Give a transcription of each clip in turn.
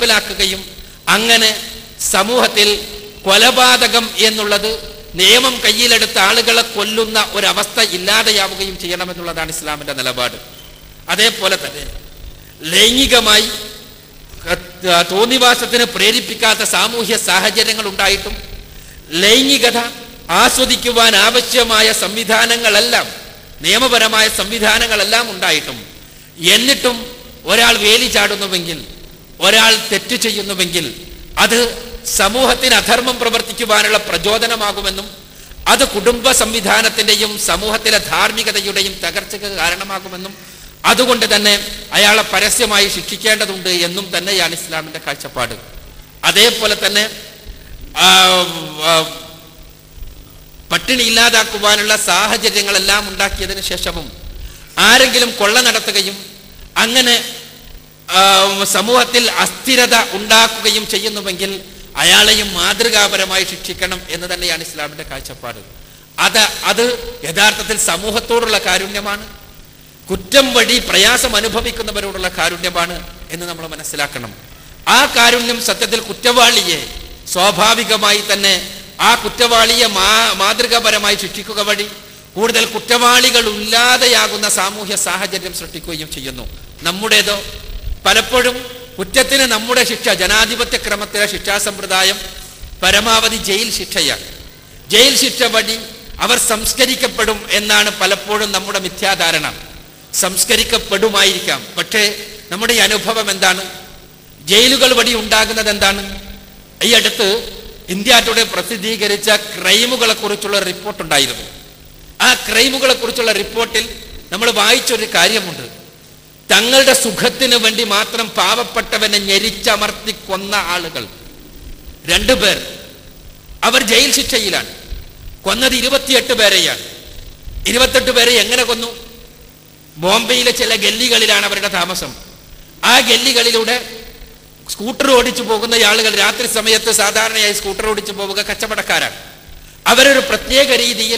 നടപ്പിലാക്കുകയും അങ്ങനെ സമൂഹത്തിൽ കൊലപാതകം എന്നുള്ളത് നിയമം കയ്യിലെടുത്ത ആളുകളെ കൊല്ലുന്ന ഒരവസ്ഥ ഇല്ലാതെയാവുകയും ചെയ്യണമെന്നുള്ളതാണ് ഇസ്ലാമിന്റെ നിലപാട് അതേപോലെ തന്നെ ലൈംഗികമായി ക- തോന്നിവാസത്തിന് പ്രേരിപ്പിക്കാത്ത സാമൂഹ്യ സാഹചര്യങ്ങൾ ഉണ്ടായിട്ടും ലൈംഗികത ആസ്വദിക്കുവാൻ ആവശ്യമായ സംവിധാനങ്ങളെല്ലാം നിയമപരമായ സംവിധാനങ്ങളെല്ലാം ഉണ്ടായിട്ടും എന്നിട്ടും ഒരാൾ വേലി ചാടുന്നുവെങ്കിൽ ഒരാൾ തെറ്റ് ചെയ്യുന്നുവെങ്കിൽ അത് സമൂഹത്തിന് അധർമ്മം പ്രവർത്തിക്കുവാനുള്ള പ്രചോദനമാകുമെന്നും അത് കുടുംബ സംവിധാനത്തിന്റെയും സമൂഹത്തിലെ ധാർമ്മികതയുടെയും തകർച്ചയ്ക്ക് കാരണമാകുമെന്നും അതുകൊണ്ട് തന്നെ അയാളെ പരസ്യമായി ശിക്ഷിക്കേണ്ടതുണ്ട് എന്നും തന്നെയാണ് ഇസ്ലാമിന്റെ കാഴ്ചപ്പാട് അതേപോലെ തന്നെ ആ, ആ, പട്ടിണി ഇല്ലാതാക്കുവാനുള്ള സാഹചര്യങ്ങളെല്ലാം ഉണ്ടാക്കിയതിന് ശേഷവും ആരെങ്കിലും കൊള്ള നടത്തുകയും അങ്ങനെ ആ, സമൂഹത്തിൽ അസ്ഥിരത ഉണ്ടാക്കുകയും ചെയ്യുന്നുവെങ്കിൽ അയാളെയും മാതൃകാപരമായി ശിക്ഷിക്കണം എന്ന് തന്നെയാണ് ഇസ്ലാമിന്റെ കാഴ്ചപ്പാട് അത് അത് യഥാർത്ഥത്തിൽ സമൂഹത്തോടുള്ള കാരുണ്യമാണ് കുറ്റം വഴി പ്രയാസം അനുഭവിക്കുന്നവരോടുള്ള കാരുണ്യമാണ് എന്ന് നമ്മൾ മനസ്സിലാക്കണം ആ കാരുണ്യം സത്യത്തിൽ കുറ്റവാളിയെ സ്വാഭാവികമായി തന്നെ ആ കുറ്റവാളിയെ മാ മാതൃകാപരമായി ശിക്ഷിക്കുക വഴി കൂടുതൽ കുറ്റവാളികൾ ഇല്ലാതെയാകുന്ന സാമൂഹ്യ സാഹചര്യം സൃഷ്ടിക്കുകയും ചെയ്യുന്നു നമ്മുടേതോ പലപ്പോഴും കുറ്റത്തിന് നമ്മുടെ ശിക്ഷ ജനാധിപത്യ ക്രമത്തിലെ ശിക്ഷാ സമ്പ്രദായം പരമാവധി ജയിൽ ശിക്ഷയാണ് ജയിൽ ശിക്ഷ വഴി അവർ സംസ്കരിക്കപ്പെടും എന്നാണ് പലപ്പോഴും നമ്മുടെ മിഥ്യാധാരണ സംസ്കരിക്കപ്പെടുമായിരിക്കാം പക്ഷേ നമ്മുടെ ഈ അനുഭവം എന്താണ് ജയിലുകൾ വഴി ഉണ്ടാകുന്നത് എന്താണ് ഈ അടുത്ത് ഇന്ത്യ ടുഡേ പ്രസിദ്ധീകരിച്ച ക്രൈമുകളെ കുറിച്ചുള്ള റിപ്പോർട്ട് ഉണ്ടായിരുന്നു ആ ക്രൈമുകളെ കുറിച്ചുള്ള റിപ്പോർട്ടിൽ നമ്മൾ വായിച്ചൊരു കാര്യമുണ്ട് തങ്ങളുടെ സുഖത്തിന് വേണ്ടി മാത്രം പാവപ്പെട്ടവനെ ഞെരിച്ചമർത്തി കൊന്ന ആളുകൾ രണ്ടുപേർ അവർ ജയിൽ ശിക്ഷയിലാണ് കൊന്നത് ഇരുപത്തിയെട്ട് പേരെയാണ് ഇരുപത്തെട്ട് പേരെ എങ്ങനെ കൊന്നു ബോംബെയിലെ ചില ഗല്ലികളിലാണ് അവരുടെ താമസം ആ ഗല്ലികളിലൂടെ സ്കൂട്ടർ ഓടിച്ചു പോകുന്ന ആളുകൾ രാത്രി സമയത്ത് സാധാരണയായി സ്കൂട്ടർ ഓടിച്ചു പോവുക കച്ചവടക്കാരാണ് അവരൊരു പ്രത്യേക രീതിയിൽ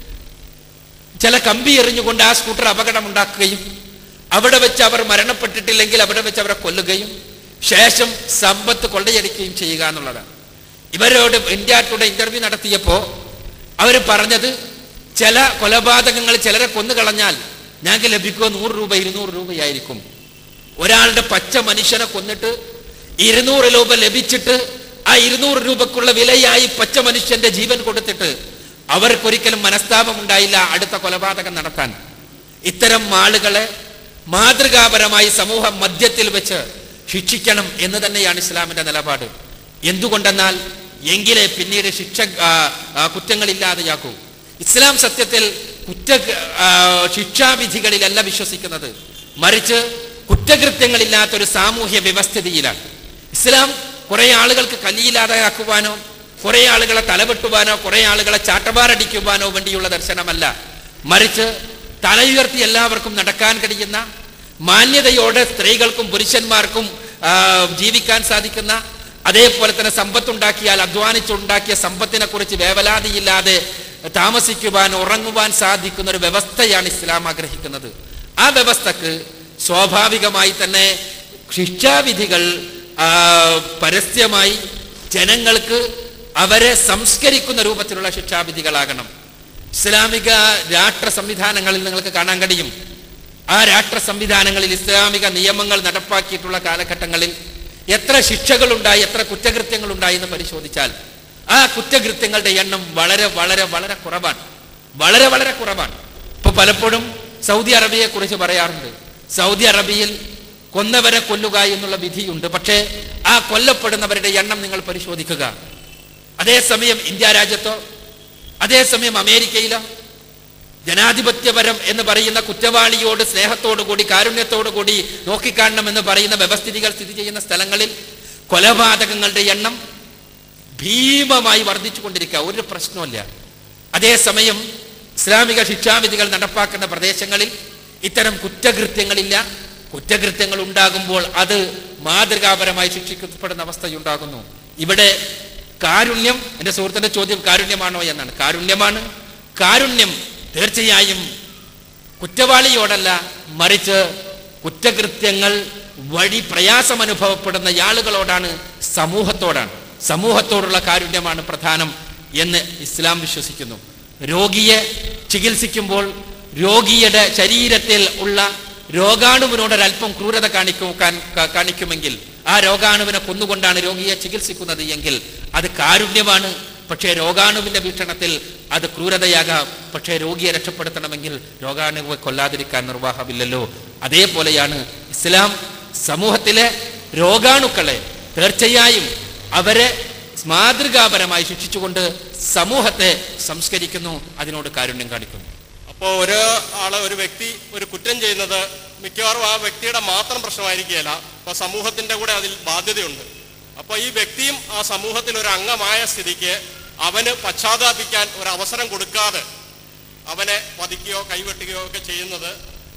ചില കമ്പി എറിഞ്ഞുകൊണ്ട് ആ സ്കൂട്ടർ അപകടമുണ്ടാക്കുകയും അവിടെ വെച്ച് അവർ മരണപ്പെട്ടിട്ടില്ലെങ്കിൽ അവിടെ വെച്ച് അവരെ കൊല്ലുകയും ശേഷം സമ്പത്ത് കൊള്ളയടിക്കുകയും ചെയ്യുക എന്നുള്ളതാണ് ഇവരോട് ഇന്ത്യ ടുഡേ ഇന്റർവ്യൂ നടത്തിയപ്പോൾ അവർ പറഞ്ഞത് ചില കൊലപാതകങ്ങൾ ചിലരെ കൊന്നുകളഞ്ഞാൽ ഞങ്ങൾക്ക് ലഭിക്കുക നൂറ് രൂപ ഇരുന്നൂറ് രൂപയായിരിക്കും ഒരാളുടെ പച്ച മനുഷ്യനെ കൊന്നിട്ട് ഇരുന്നൂറ് രൂപ ലഭിച്ചിട്ട് ആ ഇരുന്നൂറ് രൂപക്കുള്ള വിലയായി പച്ച മനുഷ്യന്റെ ജീവൻ കൊടുത്തിട്ട് അവർക്കൊരിക്കലും മനസ്താപം ഉണ്ടായില്ല അടുത്ത കൊലപാതകം നടത്താൻ ഇത്തരം ആളുകളെ മാതൃകാപരമായി സമൂഹ മധ്യത്തിൽ വെച്ച് ശിക്ഷിക്കണം എന്ന് തന്നെയാണ് ഇസ്ലാമിന്റെ നിലപാട് എന്തുകൊണ്ടെന്നാൽ എങ്കിലേ പിന്നീട് ശിക്ഷ ആ, ആ, കുറ്റങ്ങളില്ലാതെയാക്കൂ ഇസ്ലാം സത്യത്തിൽ കുറ്റ ആ, ശിക്ഷാവിധികളിലല്ല വിശ്വസിക്കുന്നത് മറിച്ച് കുറ്റകൃത്യങ്ങളില്ലാത്തൊരു സാമൂഹ്യ വ്യവസ്ഥിതിയിലാണ് ഇസ്ലാം കുറെ ആളുകൾക്ക് കലിയില്ലാതെയാക്കുവാനോ കുറെ ആളുകളെ തലവെട്ടുവാനോ കുറെ ആളുകളെ ചാട്ടവാറടിക്കുവാനോ വേണ്ടിയുള്ള ദർശനമല്ല മറിച്ച് തലയുയർത്തി എല്ലാവർക്കും നടക്കാൻ കഴിയുന്ന മാന്യതയോടെ സ്ത്രീകൾക്കും പുരുഷന്മാർക്കും ആ, ജീവിക്കാൻ സാധിക്കുന്ന അതേപോലെ തന്നെ സമ്പത്തുണ്ടാക്കിയാൽ അധ്വാനിച്ചുണ്ടാക്കിയ സമ്പത്തിനെ കുറിച്ച് വേവലാതിയില്ലാതെ താമസിക്കുവാൻ ഉറങ്ങുവാൻ സാധിക്കുന്ന ഒരു വ്യവസ്ഥയാണ് ഇസ്ലാം ആഗ്രഹിക്കുന്നത് ആ വ്യവസ്ഥക്ക് സ്വാഭാവികമായി തന്നെ ശിക്ഷാവിധികൾ ആ, പരസ്യമായി ജനങ്ങൾക്ക് അവരെ സംസ്കരിക്കുന്ന രൂപത്തിലുള്ള ശിക്ഷാവിധികളാകണം ഇസ്ലാമിക രാഷ്ട്ര സംവിധാനങ്ങളിൽ നിങ്ങൾക്ക് കാണാൻ കഴിയും ആ രാഷ്ട്ര സംവിധാനങ്ങളിൽ ഇസ്ലാമിക നിയമങ്ങൾ നടപ്പാക്കിയിട്ടുള്ള കാലഘട്ടങ്ങളിൽ എത്ര ശിക്ഷകളുണ്ടായി എത്ര കുറ്റകൃത്യങ്ങളുണ്ടായി എന്ന് പരിശോധിച്ചാൽ ആ കുറ്റകൃത്യങ്ങളുടെ എണ്ണം വളരെ വളരെ വളരെ കുറവാണ് വളരെ വളരെ കുറവാണ് ഇപ്പൊ പലപ്പോഴും സൗദി അറേബ്യയെ കുറിച്ച് പറയാറുണ്ട് സൗദി അറേബ്യയിൽ കൊന്നവരെ കൊല്ലുക എന്നുള്ള വിധിയുണ്ട് പക്ഷേ ആ കൊല്ലപ്പെടുന്നവരുടെ എണ്ണം നിങ്ങൾ പരിശോധിക്കുക അതേസമയം ഇന്ത്യ രാജ്യത്തോ അതേസമയം അമേരിക്കയിലോ ജനാധിപത്യപരം എന്ന് പറയുന്ന കുറ്റവാളിയോട് സ്നേഹത്തോടു കൂടി കാരുണ്യത്തോടു കൂടി നോക്കിക്കാണണം എന്ന് പറയുന്ന വ്യവസ്ഥിതികൾ സ്ഥിതി ചെയ്യുന്ന സ്ഥലങ്ങളിൽ കൊലപാതകങ്ങളുടെ എണ്ണം ഭീമമായി വർദ്ധിച്ചു കൊണ്ടിരിക്കുക ഒരു പ്രശ്നമില്ല അതേസമയം ഇസ്ലാമിക ശിക്ഷാവിധികൾ നടപ്പാക്കുന്ന പ്രദേശങ്ങളിൽ ഇത്തരം കുറ്റകൃത്യങ്ങളില്ല കുറ്റകൃത്യങ്ങൾ ഉണ്ടാകുമ്പോൾ അത് മാതൃകാപരമായി ശിക്ഷിക്കപ്പെടുന്ന അവസ്ഥയുണ്ടാകുന്നു ഇവിടെ കാരുണ്യം എൻ്റെ സുഹൃത്തിന്റെ ചോദ്യം കാരുണ്യമാണോ എന്നാണ് കാരുണ്യമാണ് കാരുണ്യം തീർച്ചയായും കുറ്റവാളിയോടല്ല മറിച്ച് കുറ്റകൃത്യങ്ങൾ വഴി പ്രയാസം അനുഭവപ്പെടുന്ന ആളുകളോടാണ് സമൂഹത്തോടാണ് സമൂഹത്തോടുള്ള കാരുണ്യമാണ് പ്രധാനം എന്ന് ഇസ്ലാം വിശ്വസിക്കുന്നു രോഗിയെ ചികിത്സിക്കുമ്പോൾ രോഗിയുടെ ശരീരത്തിൽ ഉള്ള രോഗാണുവിനോട് ഒരല്പം ക്രൂരത കാണിക്കും കാ- കാ- കാണിക്കുമെങ്കിൽ ആ രോഗാണുവിനെ കൊന്നുകൊണ്ടാണ് രോഗിയെ ചികിത്സിക്കുന്നത് എങ്കിൽ അത് കാരുണ്യമാണ് പക്ഷേ രോഗാണുവിന്റെ വീക്ഷണത്തിൽ അത് ക്രൂരതയാകാം പക്ഷേ രോഗിയെ രക്ഷപ്പെടുത്തണമെങ്കിൽ രോഗാണുവിനെ കൊല്ലാതിരിക്കാൻ നിർവാഹമില്ലല്ലോ അതേപോലെയാണ് ഇസ്ലാം സമൂഹത്തിലെ രോഗാണുക്കളെ തീർച്ചയായും അവരെ മാതൃകാപരമായി ശിക്ഷിച്ചുകൊണ്ട് സമൂഹത്തെ സംസ്കരിക്കുന്നു അതിനോട് കാരുണ്യം കാണിക്കുന്നു അപ്പോൾ ഒരു ആള് ഒരു വ്യക്തി ഒരു കുറ്റം ചെയ്യുന്നത് മിക്കവാറും ആ വ്യക്തിയുടെ മാത്രം പ്രശ്നമായിരിക്കുകയില്ല അപ്പോൾ സമൂഹത്തിന്റെ കൂടെ അതിൽ ബാധ്യതയുണ്ട് അപ്പോൾ ഈ വ്യക്തിയും ആ സമൂഹത്തിൽ ഒരു അംഗമായ സ്ഥിതിക്ക് അവന് പശ്ചാത്താപിക്കാൻ ഒരു അവസരം കൊടുക്കാതെ അവനെ വധിക്കുകയോ കൈവെട്ടുകയോ ഒക്കെ ചെയ്യുന്നത്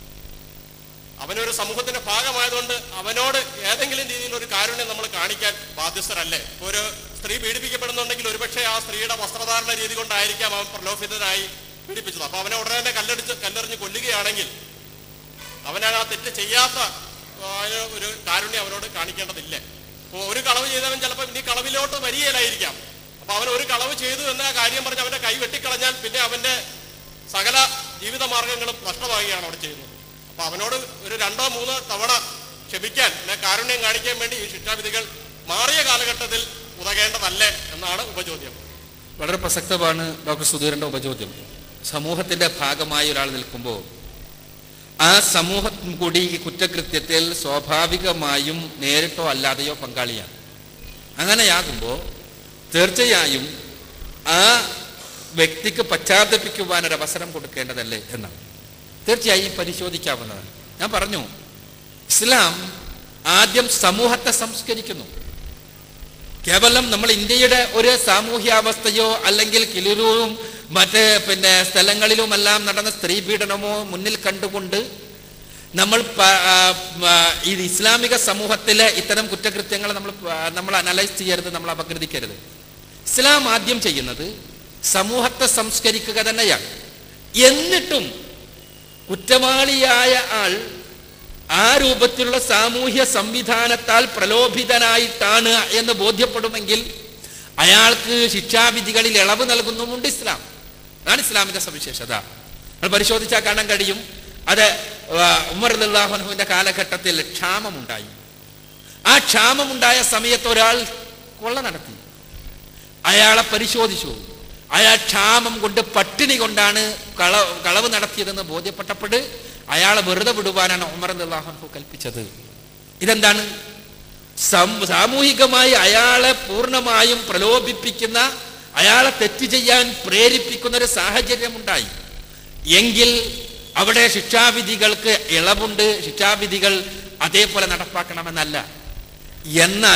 അവനൊരു സമൂഹത്തിന്റെ ഭാഗമായതുകൊണ്ട് അവനോട് ഏതെങ്കിലും രീതിയിൽ ഒരു കാരുണ്യം നമ്മൾ കാണിക്കാൻ ബാധ്യസ്ഥരല്ലേ ഇപ്പൊ ഒരു സ്ത്രീ പീഡിപ്പിക്കപ്പെടുന്നുണ്ടെങ്കിൽ ഒരുപക്ഷെ ആ സ്ത്രീയുടെ വസ്ത്രധാരണ രീതി കൊണ്ടായിരിക്കാം അവൻ പ്രലോഭിതനായി പീഡിപ്പിച്ചത് അപ്പൊ അവനെ ഉടനെ തന്നെ കല്ലെടിച്ച് കല്ലെറിഞ്ഞ് കൊല്ലുകയാണെങ്കിൽ അവനാണ് ആ തെറ്റ് ചെയ്യാത്ത ആ, അതിന് ഒരു കാരുണ്യം അവനോട് കാണിക്കേണ്ടതില്ലേ അപ്പോൾ ഒരു കളവ് ചെയ്തവൻ ചിലപ്പോൾ ഇനി കളവിലോട്ട് വരികയില്ലായിരിക്കാം അപ്പൊ അവൻ ഒരു കളവ് ചെയ്തു എന്ന കാര്യം പറഞ്ഞ് അവന്റെ കൈ വെട്ടിക്കളഞ്ഞാൽ പിന്നെ അവന്റെ സകല ജീവിത മാർഗങ്ങളും നഷ്ടമാവുകയാണ് അവിടെ ചെയ്യുന്നത് അപ്പൊ അവനോട് ഒരു രണ്ടോ മൂന്നോ തവണ ക്ഷമിക്കാൻ അല്ലെ കാരുണ്യം കാണിക്കാൻ വേണ്ടി ഈ ശിക്ഷാവിധികൾ മാറിയ കാലഘട്ടത്തിൽ ഉതകേണ്ടതല്ലേ എന്നാണ് ഉപചോദ്യം വളരെ പ്രസക്തമാണ് ഡോക്ടർ സുധീരന്റെ ഉപചോദ്യം സമൂഹത്തിന്റെ ഭാഗമായി ഒരാൾ നിൽക്കുമ്പോൾ ആ സമൂഹം കൂടി ഈ കുറ്റകൃത്യത്തിൽ സ്വാഭാവികമായും നേരിട്ടോ അല്ലാതെയോ പങ്കാളിയാണ് അങ്ങനെയാകുമ്പോൾ തീർച്ചയായും ആ വ്യക്തിക്ക് പശ്ചാത്തപിക്കുവാൻ ഒരു അവസരം കൊടുക്കേണ്ടതല്ലേ എന്നാണ് തീർച്ചയായും പരിശോധിക്കാവുന്നതാണ് ഞാൻ പറഞ്ഞു ഇസ്ലാം ആദ്യം സമൂഹത്തെ സംസ്കരിക്കുന്നു കേവലം നമ്മൾ ഇന്ത്യയുടെ ഒരു സാമൂഹ്യാവസ്ഥയോ അല്ലെങ്കിൽ കിളിരൂരും മറ്റ് പിന്നെ സ്ഥലങ്ങളിലുമെല്ലാം നടന്ന സ്ത്രീ പീഡനമോ മുന്നിൽ കണ്ടുകൊണ്ട് നമ്മൾ പ- ആ, ആ, ഈ ഇസ്ലാമിക സമൂഹത്തിലെ ഇത്തരം കുറ്റകൃത്യങ്ങൾ നമ്മൾ പ- നമ്മൾ അനലൈസ് ചെയ്യരുത് നമ്മൾ അപഗ്രഥിക്കരുത് ഇസ്ലാം ആദ്യം ചെയ്യുന്നത് സമൂഹത്തെ സംസ്കരിക്കുക തന്നെയാണ് എന്നിട്ടും കുറ്റവാളിയായ ആൾ ആ രൂപത്തിലുള്ള സാമൂഹ്യ സംവിധാനത്താൽ പ്രലോഭിതനായിട്ടാണ് എന്ന് ബോധ്യപ്പെടുമെങ്കിൽ അയാൾക്ക് ശിക്ഷാവിധികളിൽ ഇളവ് നൽകുന്നുമുണ്ട് ഇസ്ലാം അതാണ് ഇസ്ലാമിന്റെ സവിശേഷത നമ്മൾ പരിശോധിച്ചാൽ കാണാൻ കഴിയും അത് ആ, ഉമർ അള്ളാഹുനുവിന്റെ കാലഘട്ടത്തിൽ ക്ഷാമമുണ്ടായി ആ ക്ഷാമമുണ്ടായ സമയത്ത് ഒരാൾ കൊള്ള നടത്തി അയാളെ പരിശോധിച്ചു അയാൾ ക്ഷാമം കൊണ്ട് പട്ടിണി കൊണ്ടാണ് കള കളവ് നടത്തിയതെന്ന് ബോധ്യപ്പെട്ടപ്പോൾ അയാളെ വെറുതെ വിടുവാനാണ് ഉമർ അള്ളാഹു കൽപ്പിച്ചത് ഇതെന്താണ് സം- സാമൂഹികമായി അയാളെ പൂർണ്ണമായും പ്രലോഭിപ്പിക്കുന്ന അയാളെ തെറ്റ് ചെയ്യാൻ പ്രേരിപ്പിക്കുന്ന ഒരു സാഹചര്യമുണ്ടായി എങ്കിൽ അവിടെ ശിക്ഷാവിധികൾക്ക് ഇളവുണ്ട് ശിക്ഷാവിധികൾ അതേപോലെ നടപ്പാക്കണമെന്നല്ല എന്നാൽ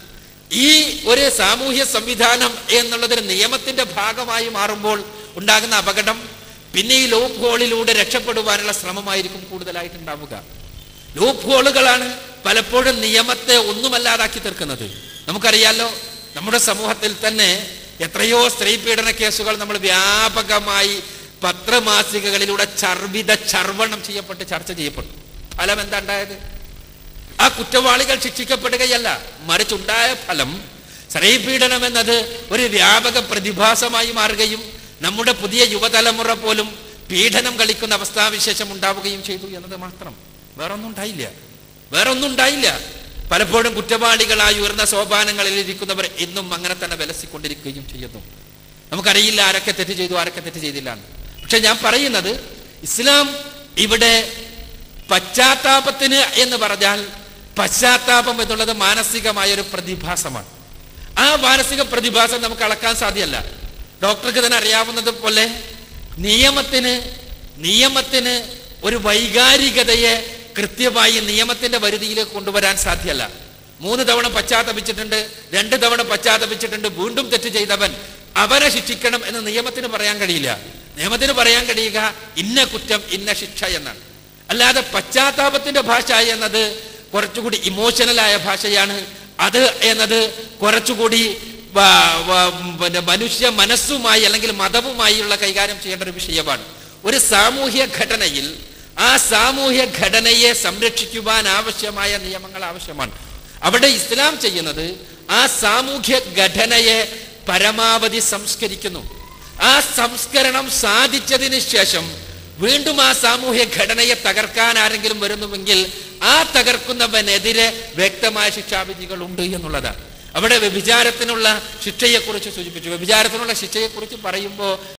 ഈ ഒരു സാമൂഹ്യ സംവിധാനം എന്നുള്ളതൊരു നിയമത്തിന്റെ ഭാഗമായി മാറുമ്പോൾ ഉണ്ടാകുന്ന അപകടം പിന്നെ ഈ ലൂപ്പ് ഹോളിലൂടെ രക്ഷപ്പെടുവാനുള്ള ശ്രമമായിരിക്കും കൂടുതലായിട്ടുണ്ടാവുക ലൂപ്പ് ഹോളുകളാണ് പലപ്പോഴും നിയമത്തെ ഒന്നുമല്ലാതാക്കി തീർക്കുന്നത് നമുക്കറിയാലോ നമ്മുടെ സമൂഹത്തിൽ തന്നെ എത്രയോ സ്ത്രീ പീഡന കേസുകൾ നമ്മൾ വ്യാപകമായി പത്രമാസികകളിലൂടെ ചർവിത ചർവണം ചെയ്യപ്പെട്ട് ചർച്ച ചെയ്യപ്പെട്ടു ഫലം എന്താ ഉണ്ടായത് ആ കുറ്റവാളികൾ ശിക്ഷിക്കപ്പെടുകയല്ല മറിച്ചുണ്ടായ ഫലം സ്ത്രീപീഡനം എന്നത് ഒരു വ്യാപക പ്രതിഭാസമായി മാറുകയും നമ്മുടെ പുതിയ യുവതലമുറ പോലും പീഡനം കളിക്കുന്ന അവസ്ഥാവിശേഷം ഉണ്ടാവുകയും ചെയ്തു എന്നത് മാത്രം വേറൊന്നും ഉണ്ടായില്ല വേറൊന്നും ഉണ്ടായില്ല പലപ്പോഴും കുറ്റവാളികളായി ഉയർന്ന സോപാനങ്ങളിൽ ഇരിക്കുന്നവർ ഇന്നും അങ്ങനെ തന്നെ വിലസിക്കൊണ്ടിരിക്കുകയും ചെയ്യുന്നു നമുക്കറിയില്ല ആരൊക്കെ തെറ്റ് ചെയ്തു ആരൊക്കെ തെറ്റ് ചെയ്തില്ല എന്ന് പക്ഷെ ഞാൻ പറയുന്നത് ഇസ്ലാം ഇവിടെ പശ്ചാത്താപത്തിന് എന്ന് പറഞ്ഞാൽ പശ്ചാത്താപം എന്നുള്ളത് മാനസികമായ ഒരു പ്രതിഭാസമാണ് ആ മാനസിക പ്രതിഭാസം നമുക്ക് അളക്കാൻ സാധ്യമല്ല ഡോക്ടർക്ക് തന്നെ അറിയാവുന്നത് പോലെ നിയമത്തിന് നിയമത്തിന് ഒരു വൈകാരികതയെ കൃത്യമായി നിയമത്തിന്റെ വരുതിയിലേക്ക് കൊണ്ടുവരാൻ സാധ്യമല്ല മൂന്ന് തവണ പശ്ചാത്തപിച്ചിട്ടുണ്ട് രണ്ട് തവണ പശ്ചാത്തപിച്ചിട്ടുണ്ട് വീണ്ടും തെറ്റ് ചെയ്തവൻ അവരെ ശിക്ഷിക്കണം എന്ന് നിയമത്തിന് പറയാൻ കഴിയില്ല നിയമത്തിന് പറയാൻ കഴിയുക ഇന്ന കുറ്റം ഇന്ന ശിക്ഷ എന്നാണ് അല്ലാതെ പശ്ചാത്താപത്തിന്റെ ഭാഷ എന്നത് കുറച്ചുകൂടി ഇമോഷണലായ ഭാഷയാണ് അത് എന്നത് കുറച്ചുകൂടി വ- വ- പിന്നെ മനുഷ്യ മനസ്സുമായി അല്ലെങ്കിൽ മതവുമായുള്ള കൈകാര്യം ചെയ്യേണ്ട ഒരു വിഷയമാണ് ഒരു സാമൂഹ്യ ഘടനയിൽ ആ സാമൂഹ്യ ഘടനയെ സംരക്ഷിക്കുവാൻ ആവശ്യമായ നിയമങ്ങൾ ആവശ്യമാണ് അവിടെ ഇസ്ലാം ചെയ്യുന്നത് ആ സാമൂഹ്യ ഘടനയെ പരമാവധി സംസ്കരിക്കുന്നു ആ സംസ്കരണം സാധിച്ചതിന് ശേഷം വീണ്ടും ആ സാമൂഹ്യ ഘടനയെ തകർക്കാൻ ആരെങ്കിലും വരുന്നുവെങ്കിൽ ആ തകർക്കുന്നവനെതിരെ വ്യക്തമായ ശിക്ഷാവിധികൾ ഉണ്ട് എന്നുള്ളതാണ് അവിടെ വ്യഭിചാരത്തിനുള്ള ശിക്ഷയെക്കുറിച്ച് സൂചിപ്പിച്ചു വ്യഭിചാരത്തിനുള്ള ശിക്ഷയെക്കുറിച്ച് പറയുമ്പോൾ